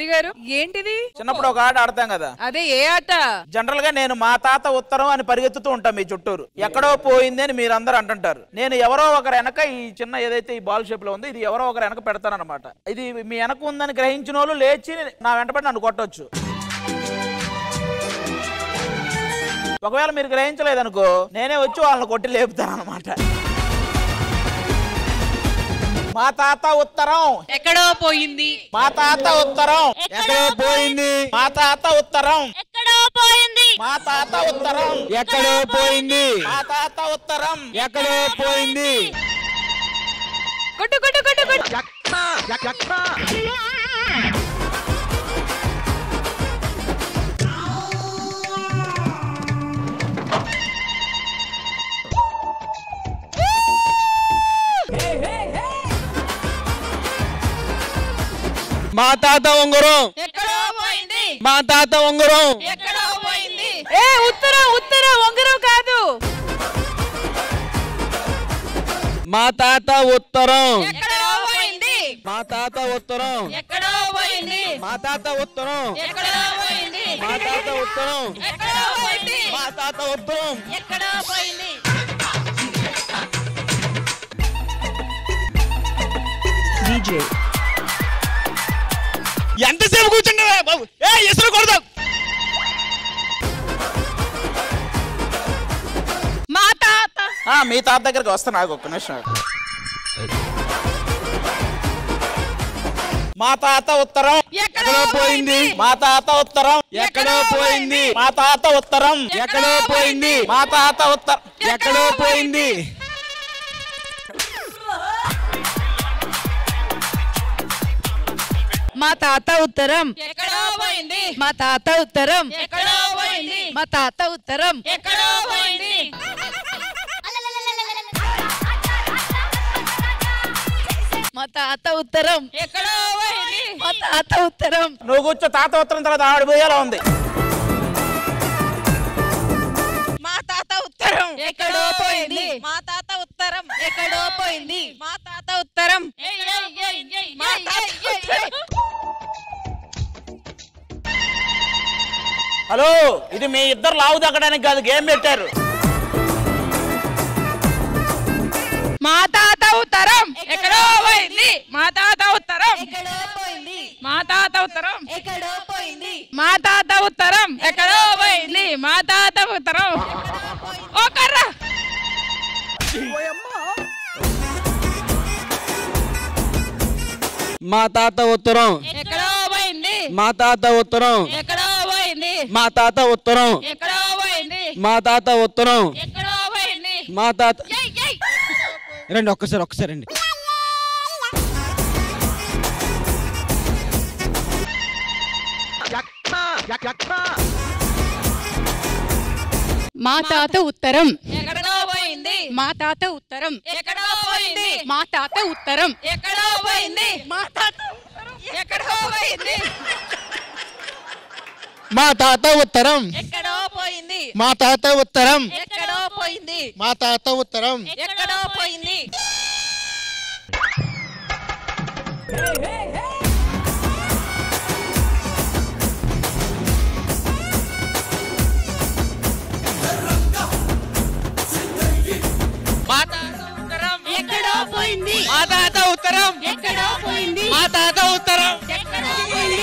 గారు ఏంటిది చిన్నప్పుడు ఒక ఆట ఆడతాం కదా అదే ఏ ఆట జనరల్ గా నేను మా తాత ఉత్తరం అని పరిగెత్తుతూ ఉంటాం మీ చుట్టూరు ఎక్కడో పోయింది అని మీరందరూ అంటుంటారు నేను ఎవరో ఒకరు వెనక ఈ చిన్న ఏదైతే ఈ బాల్ షేప్ లో ఉందో ఇది ఎవరో ఒకరు వెనక పెడతానన్నమాట ఇది మీ వెనక ఉందని గ్రహించిన వాళ్ళు లేచి నా వెంటబడి నన్ను కొట్టొచ్చు ఒకవేళ మీరు గ్రహించలేదనుకో నేనే వచ్చి వాళ్ళని కొట్టి లేపుతాను అనమాట మా తాత ఉత్తరం ఎక్కడో పోయింది మా తాత ఉత్తరం ఎక్కడో పోయింది మా తాత ఉత్తరం ఎక్కడో పోయింది మా తాత ఉత్తరం ఎక్కడో పోయింది మా తాత ఉత్తరం ఎక్కడో పోయింది కొట్టు కొట్టు కొట్టు కొట్టు మా తాత ఉంగరం ఎక్కడో పోయింది మా తాత ఉంగరం ఎక్కడో పోయింది ఏ ఉత్తరం ఉత్తరం ఉంగరం కాదు మా తాత ఉత్తరం ఎక్కడో పోయింది మా తాత ఉత్తరం ఎక్కడో పోయింది మా తాత ఉత్తరం ఎక్కడో పోయింది మా తాత ఉత్తరం ఎక్కడో పోయింది మా తాత ఉత్తరం ఎక్కడో పోయింది ఎంతసేపు కూర్చుంటావా బాబు ఏ ఎసురు కొడదాం మా తాత ఆ, మీ తాత దగ్గరికి వస్తా నాకు ఒక్క నిమిషం మా తాత ఉత్తరం ఎక్కడో పోయింది మా తాత ఉత్తరం ఎక్కడో పోయింది మా తాత ఉత్తరం ఎక్కడో పోయింది మా తాత ఉత్తరం ఎక్కడో పోయింది మా తాత ఉత్తరం ఎక్కడో పోయింది మా తాత ఉత్తరం ఎక్కడో పోయింది మా తాత ఉత్తరం ఎక్కడో పోయింది మా తాత ఉత్తరం ఎక్కడో పోయింది మా తాత ఉత్తరం నువ్వు కూర్చో తాత ఉత్తరం తర్వాత ఆడిపోయేలా ఉంది మా తాత ఉత్తరం ఎక్కడో పోయింది మా తాత ఉత్తరం ఎక్కడో పోయింది మా తాత ఉత్తరం ఏయ్, ఏయ్, ఏయ్, ఏయ్, మా ఏయ్, తాత ఏయ్, ఏయ్, ఏయ్. హలో ఇది మీ ఇద్దరు లావు తగ్గడానికి కాదు గేమ్ పెట్టారు మా తాత ఉత్తరం ఎక్కడో పోయింది మా తాత ఉత్తరం ఎక్కడో పోయింది మా తాత ఉత్తరం ఎక్కడో పోయింది మా తాత ఉత్తరం ఎక్కడో పోయింది మా తాత ఉత్తరం ఓ కర్ర మా తాత ఉత్తరం ఎక్కడో పోయింది మా తాత ఉత్తరం ఎక్కడో పోయింది మా తాత ఉత్తరం ఎక్కడో పోయింది మా తాత ఉత్తరం ఎక్కడో పోయింది మా తాత ఏయ్, ఏయ్. రండి ఒక్కసారి ఒక్కసారి రండి మా తాత ఉత్తరం ఎక్కడో పోయింది మా తాత ఉత్తరం ఎక్కడో పోయింది మా తాత ఉత్తరం ఎక్కడో పోయింది మా తాత ఎక్కడో పోయింది మా తాత ఉత్తరం ఎక్కడో పోయింది మా తాత ఉత్తరం ఎక్కడో పోయింది మా తాత ఉత్తరం ఎక్కడో పోయింది మా తాత ఉత్తరం ఎక్కడో పోయింది మా తాత ఉత్తరం ఎక్కడో పోయింది మా తాత ఉత్తరం ఎక్కడో పోయింది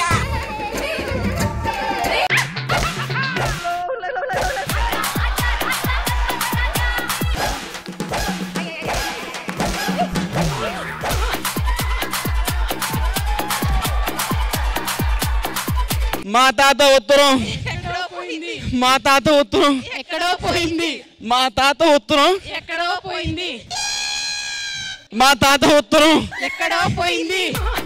మా తాత ఉత్తరం ఎక్కడో పోయింది మా తాత ఉత్తరం ఎక్కడో పోయింది మా తాత ఉత్తరం ఎక్కడో పోయింది మా తాత ఉత్తరం ఎక్కడో పోయింది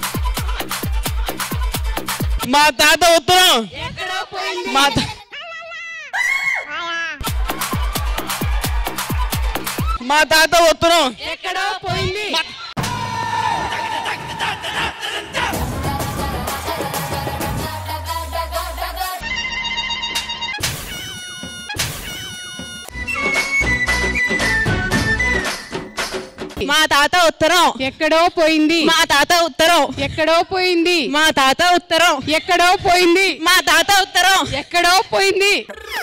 మా తాత ఉత్తరం ఎక్కడో పోయింది మా తా- మా తాత ఉత్తరం ఎక్కడో పోయింది మా తాత ఉత్తరం ఎక్కడో పోయింది మా తాత ఉత్తరం ఎక్కడో పోయింది మా తాత ఉత్తరం ఎక్కడో పోయింది మా తాత ఉత్తరం ఎక్కడో పోయింది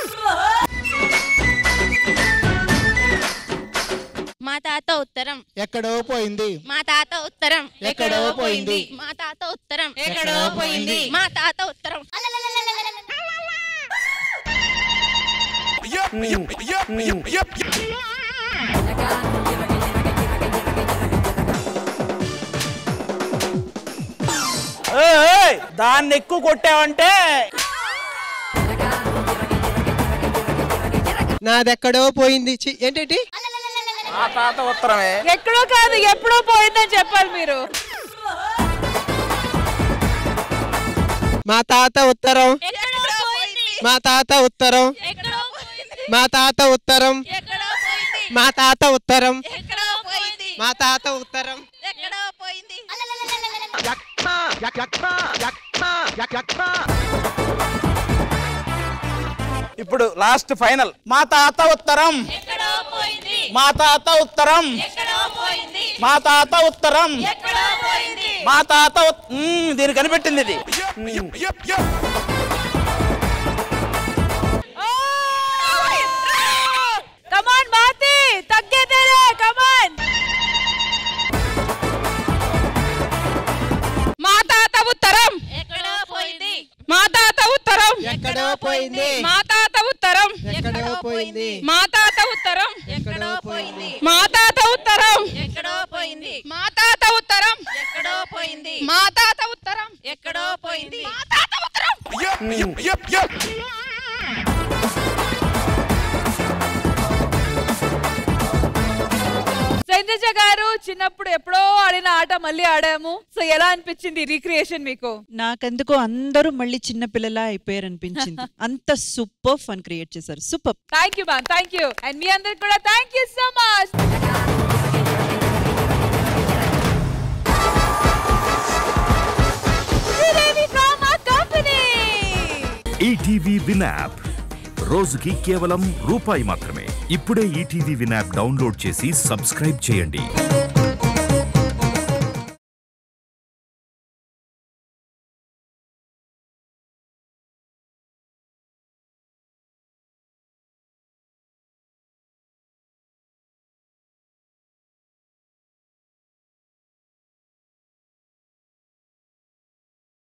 మా తాత ఉత్తరం ఎక్కడో పోయింది మా తాత ఉత్తరం ఎక్కడో పోయింది. మా తాత ఉత్తరం ఎక్కడో పోయింది. మా తాత ఉత్తరం ఏయ్, ఏయ్, దాన్ని ఎక్కువ కొట్టావంటే నాదెక్కడో పోయింది చి, ఏంటేంటి మా తాత ఉత్తరమే ఎక్కడో కాదు ఎప్పుడో పోయిందని చెప్పాలి మీరు మా తాత ఉత్తరం ఎక్కడో పోయింది మా తాత ఉత్తరం ఎక్కడో పోయింది మా తాత ఉత్తరం ఎక్కడో పోయింది మా తాత ఉత్తరం ఎక్కడో పోయింది మా తాత ఉత్తరం ఎక్కడో పోయింది ఇప్పుడు లాస్ట్ ఫైనల్ మా తాత ఉత్తరం ఎక్కడో పోయింది మా తాత ఉత్తరం ఎక్కడో పోయింది మా తాత ఉత్తరం ఎక్కడో పోయింది మా తాత ఉత్- మ్మ్, దీన్ని కనిపెట్టింది ఇది కమాన్ మాతి తగ్గేదేలే కమాన్ మా తాత ఉత్తరం ఎక్కడో పోయింది మా తాత ఉత్తరం ఎక్కడో పోయింది మా తాత ఉత్తరం ఎక్కడో పోయింది మా తాత ఉత్తరం ఎక్కడో పోయింది మా తాత ఉత్తరం ఎక్కడో పోయింది మా తాత ఉత్తరం ఎక్కడో పోయింది మా తాత ఉత్తరం ఎక్కడో పోయింది మా తాత ఉత్తరం సంజజ గారు చిన్నప్పుడు ఎప్పుడో ఆడిన ఆట మళ్ళీ ఆడాము సో ఎలా అనిపించింది రీక్రియేషన్ మీకు నాకెందుకో అందరూ మళ్ళీ చిన్న పిల్లలా అయిపోయారు అనిపించింది అంత సూపర్ ఫన్ క్రియేట్ చేశారు super thank you ma'am thank you and మీ అందరికి కూడా thank you so much ETV Win app రోజుకి కేవలం రూపాయి మాత్రమే ఇప్పుడే ఈటీవీ విన్ యాప్ డౌన్లోడ్ చేసి సబ్స్క్రైబ్ చేయండి